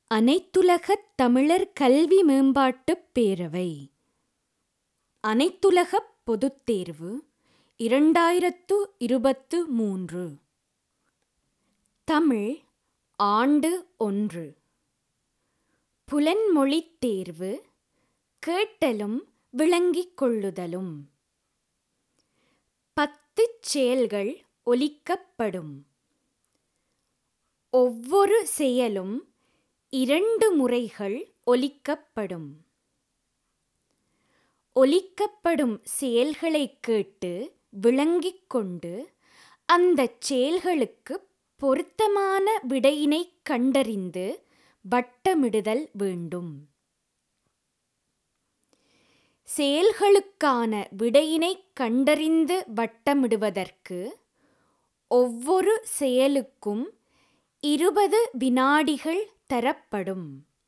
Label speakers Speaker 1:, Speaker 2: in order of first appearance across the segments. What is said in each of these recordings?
Speaker 1: அனைத்துலகத் தமிழர் கல்வி மேம்பாட்டுப் பேரவை அனைத்துலகப் பொதுத்தேர்வு இரண்டாயிரத்து இருபத்து மூன்று தமிழ் ஆண்டு ஒன்று புலன்மொழித் தேர்வு கேட்டலும் விளங்கிக் கொள்ளுதலும் பத்துச் செயல்கள் ஒலிக்கப்படும் ஒவ்வொரு செயலும் இரண்டு முறைகள் ஒலிக்கப்படும் ஒலிக்கப்படும் செயல்களைக் கேட்டு விளங்கிக் கொண்டு அந்தச் செயல்களுக்குப் பொருத்தமான விடையினைக் கண்டறிந்து வட்டமிடுதல் வேண்டும் செயல்களுக்கான விடையினைக் கண்டறிந்து வட்டமிடுவதற்கு ஒவ்வொரு செயலுக்கும் இருபது வினாடிகள் தரப்படும்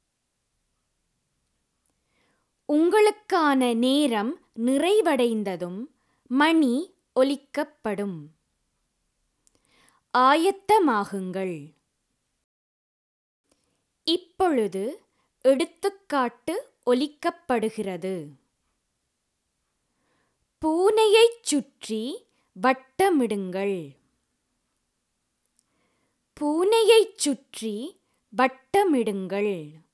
Speaker 1: உங்களுக்கான நேரம் நிறைவடைந்ததும் மணி ஒலிக்கப்படும் ஆயத்தமாகுங்கள் இப்பொழுது எடுத்துக்காட்டு ஒலிக்கப்படுகிறது பூனையைச் சுற்றி வட்டமிடுங்கள் பூனையைச் சுற்றி வட்டமிடுங்கள்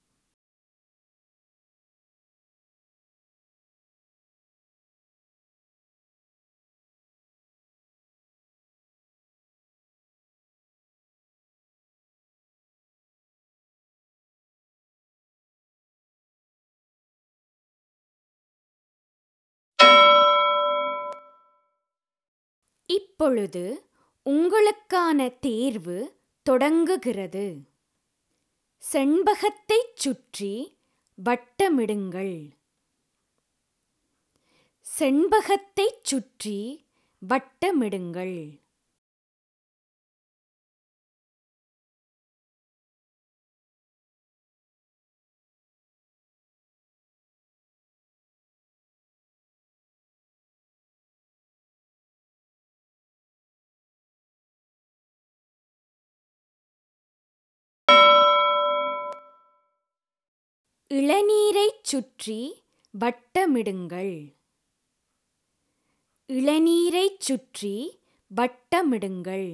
Speaker 1: இப்பொழுது உங்களுக்கான தேர்வு தொடங்குகிறது செண்பகத்தைச் சுற்றி வட்டமிடுங்கள் செண்பகத்தைச் சுற்றி வட்டமிடுங்கள் இளநீரைச் சுற்றி வட்டமிடுங்கள் இளநீரைச் சுற்றி வட்டமிடுங்கள்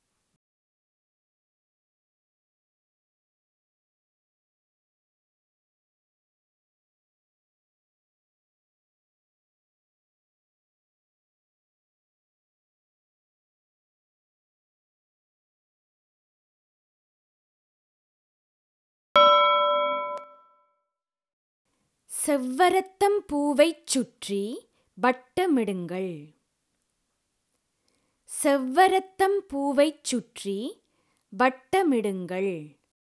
Speaker 1: செவ்வரத்தம் பூவைச் சுற்றி வட்டமிடுங்கள் செவ்வரத்தம் பூவைச் சுற்றி வட்டமிடுங்கள்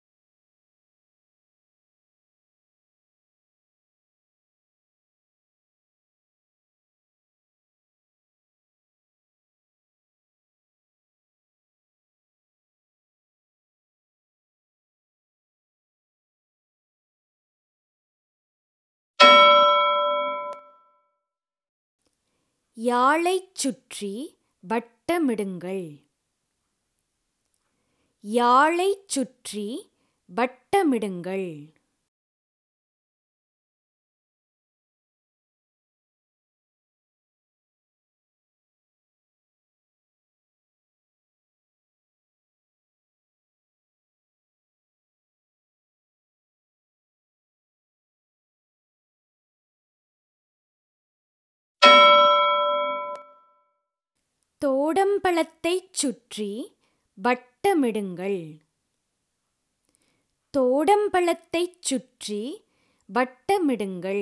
Speaker 1: யாழைச் சுற்றி வட்டமிடுங்கள் யாழைச் சுற்றி வட்டமிடுங்கள் தோடம்பழத்தைச் சுற்றி வட்டமிடுங்கள் தோடம்பழத்தைச் சுற்றி வட்டமிடுங்கள்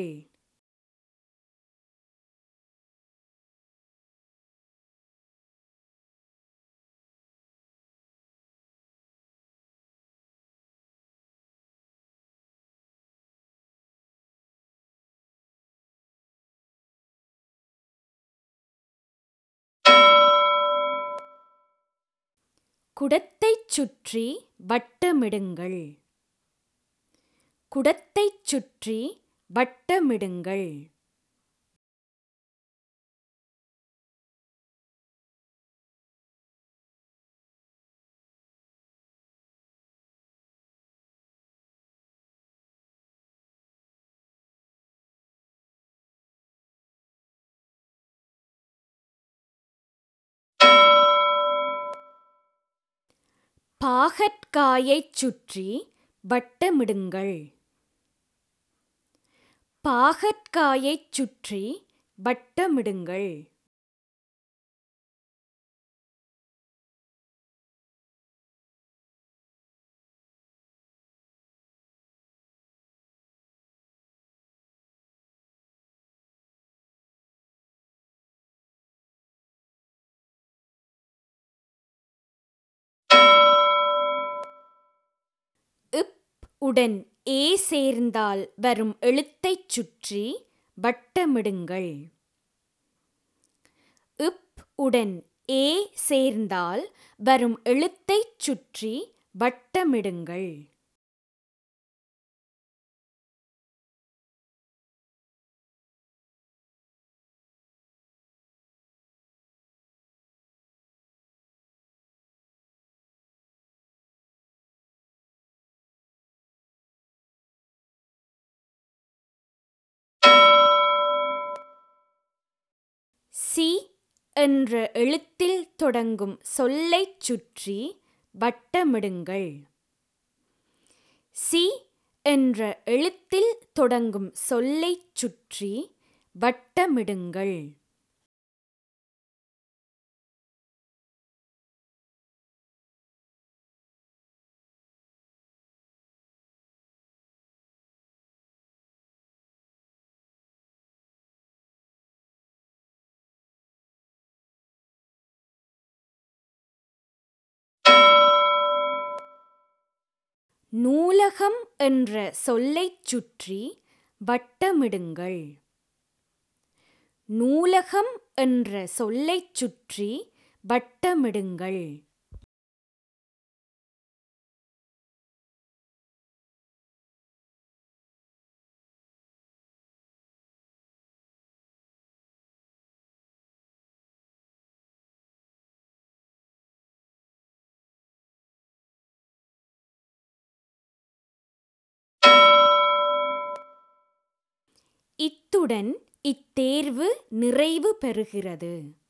Speaker 1: குடத்தைச் சுற்றி வட்டமிடுங்கள் குடத்தைச் சுற்றி வட்டமிடுங்கள் பாகற்காயைச் சுற்றி வட்டமிடுங்கள் பாகற்காயைச் சுற்றி வட்டமிடுங்கள் இப் உடன் ஏ சேர்ந்தால் வரும் எழுத்தைச் சுற்றி வட்டமிடுங்கள் இப் உடன் ஏ சேர்ந்தால் வரும் எழுத்தைச் சுற்றி வட்டமிடுங்கள் சி என்ற எழுத்தில் தொடங்கும் சொல்லைச் சுற்றி வட்டமிடுங்கள் சி என்ற எழுத்தில் தொடங்கும் சொல்லைச் சுற்றி வட்டமிடுங்கள் நூலகம் என்ற சொல்லைச் சுற்றி வட்டமிடுங்கள் நூலகம் என்ற சொல்லைச் சுற்றி வட்டமிடுங்கள் இத்துடன் இத்தேர்வு நிறைவு பெறுகிறது